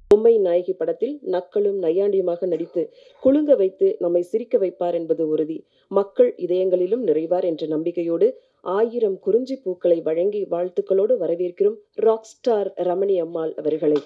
பொம்மை நாயகி படத்தில் நக்களும் நையாண்டியுமாக நடித்து குலுங்க வைத்து நம்மை சிரிக்க வைப்பார் என்பது உறுதி மக்கள் இதயங்களிலும் நிறைவார் என்ற நம்பிக்கையோடு ஆயிரம் குறிஞ்சி பூக்களை வழங்கி வாழ்த்துக்களோடு வரவேற்கிறோம் ராக் ஸ்டார் ரமணி அம்மாள் அவர்களை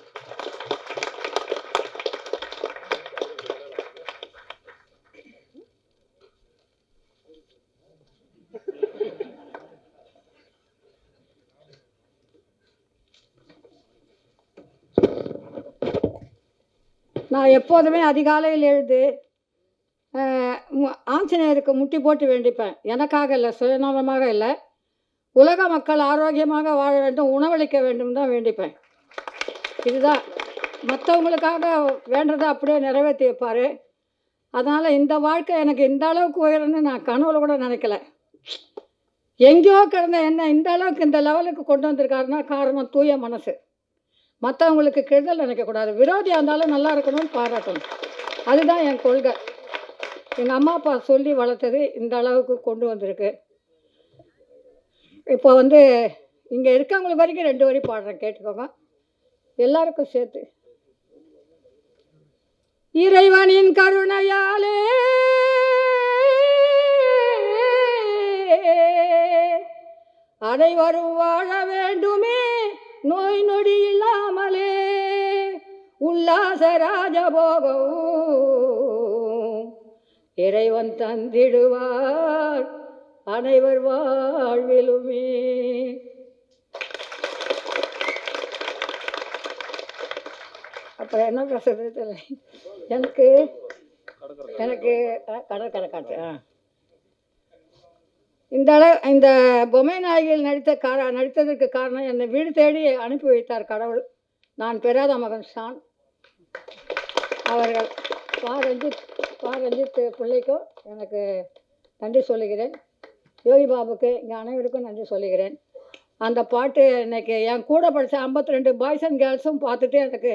நான் எப்போதுமே அதிகாலையில் எழுது அஹ், மு- ஆஞ்சநேயருக்கு முட்டி போட்டு வேண்டிப்பேன் எனக்காக இல்லை சுயநலமாக இல்லை உலக மக்கள் ஆரோக்கியமாக வாழ வேண்டும் உணவளிக்க வேண்டும் தான் வேண்டிப்பேன் இதுதான் மற்றவங்களுக்காக வேண்டதை அப்படியே நிறைவேற்றி வைப்பார் அதனால் இந்த வாழ்க்கை எனக்கு இந்த அளவுக்கு உயரம்னு நான் கனவுல கூட நினைக்கல எங்கேயோ கிடந்த என்ன இந்த அளவுக்கு இந்த லெவலுக்கு கொண்டு வந்திருக்காருன்னா காரணம் தூய மனசு மற்றவங்களுக்கு கெடுதல் நினைக்கக்கூடாது விரோதியாக இருந்தாலும் நல்லா இருக்கணும்னு பாராட்டணும் அதுதான் என் கொள்கை எங்கள் அம்மா அப்பா சொல்லி வளர்த்தது இந்த அளவுக்கு கொண்டு வந்திருக்கு இப்போ வந்து இங்கே இருக்கவங்களுக்கு வரைக்கும் ரெண்டு வரி பாடுறேன் கேட்டுக்கோங்க எல்லாருக்கும் சேர்த்து இறைவனின் கருணையாலே அனைவரும் வாழ வேண்டுமே நோய் நொடி இல்லாமலே உல்லாச ராஜபோகம் இறைவன் தந்திடுவார் அனைவர் வாழ்விலுமே அப்புறம் என்ன பேசுறது தெரியல எனக்கு எனக்கு அஹ், கடற்கரை காட்டு ஆ இந்த அளவு இந்த பொம்மை நாயகியில் நடித்த கார நடித்ததற்கு காரணம் என்னை வீடு தேடி அனுப்பி வைத்தார் கடவுள் நான் பெறாத மகன் ஷான் அவர்கள் பா ரஞ்சித் பா ரஞ்சித் பிள்ளைக்கும் எனக்கு நன்றி சொல்லுகிறேன் யோகி பாபுக்கு இங்கே அனைவருக்கும் நன்றி சொல்லுகிறேன் அந்த பாட்டு இன்னைக்கு என் கூட படித்த ஐம்பத்தி ரெண்டு பாய்ஸ் அண்ட் கேர்ள்ஸும் பார்த்துட்டு எனக்கு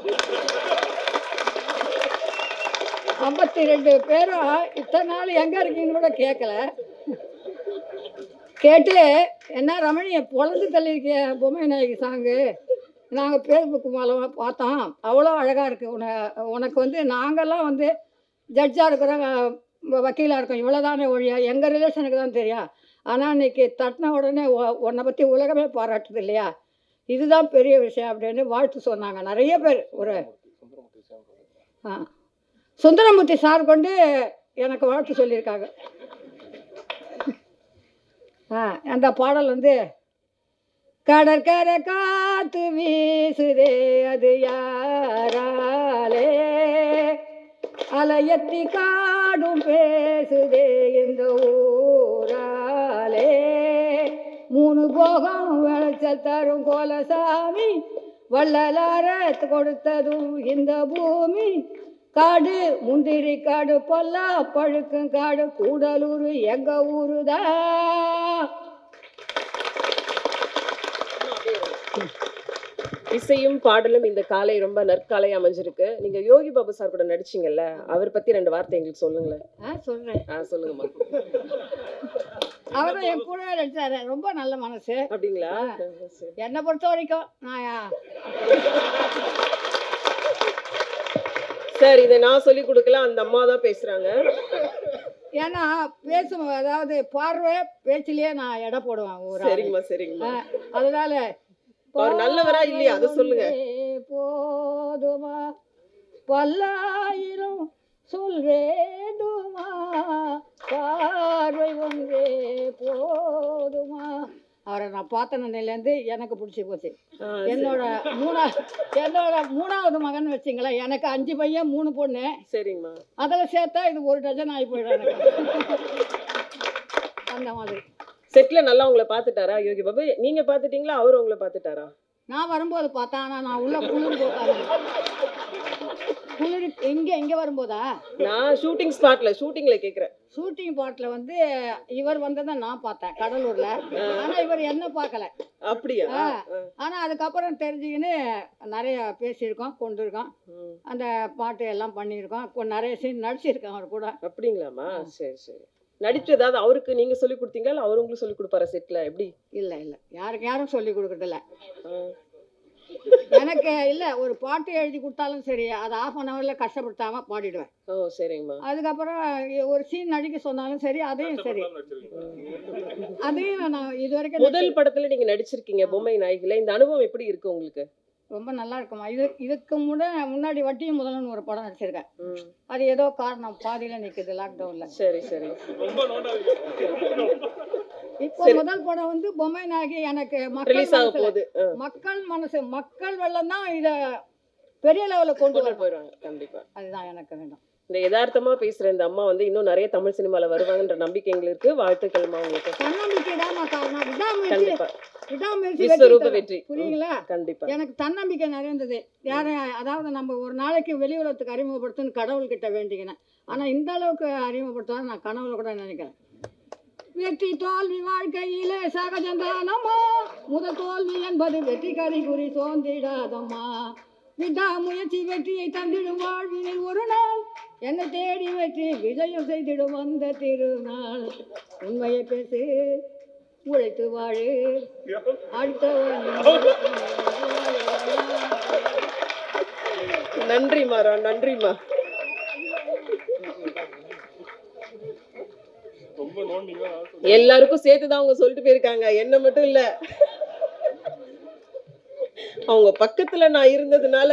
ஐம்பத்தி ரெண்டு பேரும் இத்தனை நாள் எங்கே இருக்கீங்கன்னு கூட கேட்கல கேட்டு என்ன ரமணியை பொழந்து தள்ளியிருக்கிய பொம்மை நாயகி சாங்கு நாங்கள் ஃபேஸ்புக் மூலமாக பார்த்தோம் அவ்வளோ அழகாக இருக்குது உன உனக்கு வந்து நாங்கள்லாம் வந்து ஜட்ஜாக இருக்கிறோம் வக்கீலாக இருக்கோம் இவ்வளோதானே ஒழியா எங்கள் ரிலேஷனுக்கு தான் தெரியும் ஆனால் இன்னைக்கு தட்டின உடனே உ- உன்னை பற்றி உலகமே பாராட்டுது இல்லையா இதுதான் பெரிய விஷயம் அப்படின்னு வாழ்த்து சொன்னாங்க நிறைய பேர் ஒரு ஆ சுந்தரமூர்த்தி சார் கொண்டு எனக்கு வாழ்த்து சொல்லியிருக்காங்க ஆ அந்த பாடல் வந்து கடற்கரை காத்து வீசுதே அது யாராலே அலையத்தி காடும் பேசுதே இந்த ஊராலே மூணு போகம் விளைச்சல் தரும் கோலசாமி வள்ளலாரத் கொடுத்ததும் இந்த பூமி காடு முந்திரி காடு பொல்லா பழுக்கும் காடு கூடலூர் எங்க ஊருதான் இசையும் பாடலும் இந்த காலை ரொம்ப நற்காலை அமைஞ்சிருக்கு நீங்க யோகி பாபு சார் கூட நடிச்சீங்கல்ல அவர் பத்தி ரெண்டு வார்த்தை எங்களுக்கு சொல்லுங்களேன் ஆ சொல்றேன் ஆ சொல்லுங்கம்மா அவரும் என் கூட நடிச்சாரு ரொம்ப நல்ல மனசு அப்படிங்களா சரி. என்னை பொறுத்த வரைக்கும் நான் சார் இதை நான் சொல்லி கொடுக்கல அந்த அம்மா தான் பேசுறாங்க ஏன்னா பேசும் அதாவது பார்வை பேச்சிலேயே நான் எடை போடுவேன் ஒரு ஆளு. சரிங்கம்மா சரிங்கம்மா ஆ, அதனால அவர் நல்லவரா இல்லையா? அதை சொல்லுங்க. பார்வை போதுமா பல்லாயிரம் சொல் வேண்டுமா பார்வை ஒன்றே போதுமா அவரை நான் பார்த்த நிலையிலேருந்து எனக்கு பிடிச்சி போச்சு ஆ, என்னோட மூணா என்னோட மூணாவது மகன் வச்சிங்களேன் எனக்கு அஞ்சு பையன் மூணு பொண்ணு சரிங்கம்மா அதில் சேர்த்தா இது ஒரு டஜன் ஆகி போயிடும் எனக்கு அந்த மாதிரி செட்ல நல்லா உங்களை பாத்துட்டாரா யோகி பாபு நீங்க பாத்துட்டீங்களா அவரு உங்களை பாத்துட்டாரா நான் வரும்போது பார்த்தேன் ஆனால் நான் உள்ள குளிர் போட்டாங்க குளிர் இங்கே இங்கே வரும்போதா நான் ஷூட்டிங் ஸ்பாட்ல ஷூட்டிங்ல கேக்குறேன் ஷூட்டிங் பாட்டில் வந்து இவர் வந்ததை நான் பார்த்தேன் கடலூரில் ஆனால் இவர் என்ன பார்க்கல அப்படியா ஆ. ஆ. ஆனால் அதுக்கப்புறம் தெரிஞ்சுக்கின்னு நிறைய பேசியிருக்கோம் கொண்டிருக்கோம் ம். அந்த பாட்டு எல்லாம் பண்ணியிருக்கோம் கொ- நிறைய சீன் நடிச்சிருக்கேன் அவர் கூட அப்படிங்களாம்மா சரி சரி நடிச்சு ஏதாவது அவருக்கு நீங்க சொல்லி கொடுத்தீங்களா இல்ல அவரு உங்களுக்கு சொல்லி கொடுப்பாரா செட்ல எப்படி இல்லை இல்லை யாருக்கு யாரும் சொல்லி கொடுக்குறதில்ல ஆ. எனக்கு இல்லை ஒரு பாட்டு எழுதி கொடுத்தாலும் சரி அதை ஆஃப் அன் ஹவரில் கஷ்டப்படுத்தாமல் பாடிடுவேன் ஓ சரிங்கம்மா அதுக்கப்புறம் ஒரு சீன் நடிக்க சொன்னாலும் சரி அதையும் சரி அதையும் நான் இது வரைக்கும் முதல் படத்துல நீங்க நடிச்சிருக்கீங்க பொம்மை நாயகில இந்த அனுபவம் எப்படி இருக்கு உங்களுக்கு ரொம்ப நல்லா இருக்குமா இது இதுக்கு முட முன்னாடி வட்டியும் முதல்னு ஒரு படம் நடிச்சிருக்கேன் ம், அது ஏதோ காரணம் பாதியில் நிற்குது லாக்டவுனில் சரி சரி இப்போ முதல் படம் வந்து பொம்மை நாயகி எனக்கு மக்கள் ரிலீஸ் ஆக மனசுல போகுது ஆ, மக்கள் மனசு மக்கள் வெள்ளம் தான் இதை பெரிய லெவலில் கொண்டு கொண்டு வரணும் போயிடுவாங்க கண்டிப்பா அதுதான் எனக்கு வேண்டும் இந்த யதார்த்தமா பேசுற இந்த அம்மா வந்து இன்னும் நிறைய தமிழ் சினிமால வருவாங்கன்ற நம்பிக்கை எங்களுக்கு இருக்கு வாழ்த்துக்கள்மா உங்களுக்கு தன்னம்பிக்கை தான் காரணம் விடாமுயற்சி கண்டிப்பா விடாமுயற்சி விஸ்வரூப வெற்றி வெற்றி தரும். புரியுங்களா கண்டிப்பா எனக்கு தன்னம்பிக்கை நிறைய இருந்தது யாரை அதாவது நம்ம ஒரு நாளைக்கு வெளி உலகத்துக்கு அறிமுகப்படுத்தணும்னு கடவுள்கிட்ட வேண்டிக்கினேன் ஆனால் இந்த அளவுக்கு அறிமுகப்படுத்தாத நான் கனவுல கூட நினைக்கிறேன் வெற்றி தோல்வி வாழ்க்கையிலே சகஜந்தானம்மா முதல் தோல்வி என்பது வெற்றி கறி குறி தோன்றிடாதம்மா விடாமுயற்சி வெற்றியை தந்திடும் வாழ்வினில் ஒரு நாள் என்னை தேடி வெற்றி விஜயம் செய்திடும் வந்த திருநாள் உண்மையை பேசு உழைத்து வாழு அடுத்தவன் நன்றிம்மா ரா நன்றிம்மா எல்லாருக்கும் சேர்த்துதான் அவங்க சொல்லிட்டு போயிருக்காங்க என்ன மட்டும் இல்ல அவங்க பக்கத்துல நான் இருந்ததுனால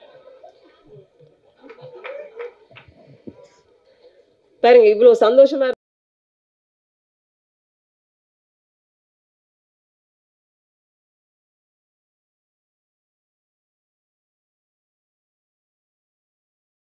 பாருங்க இவ்வளவு சந்தோஷமா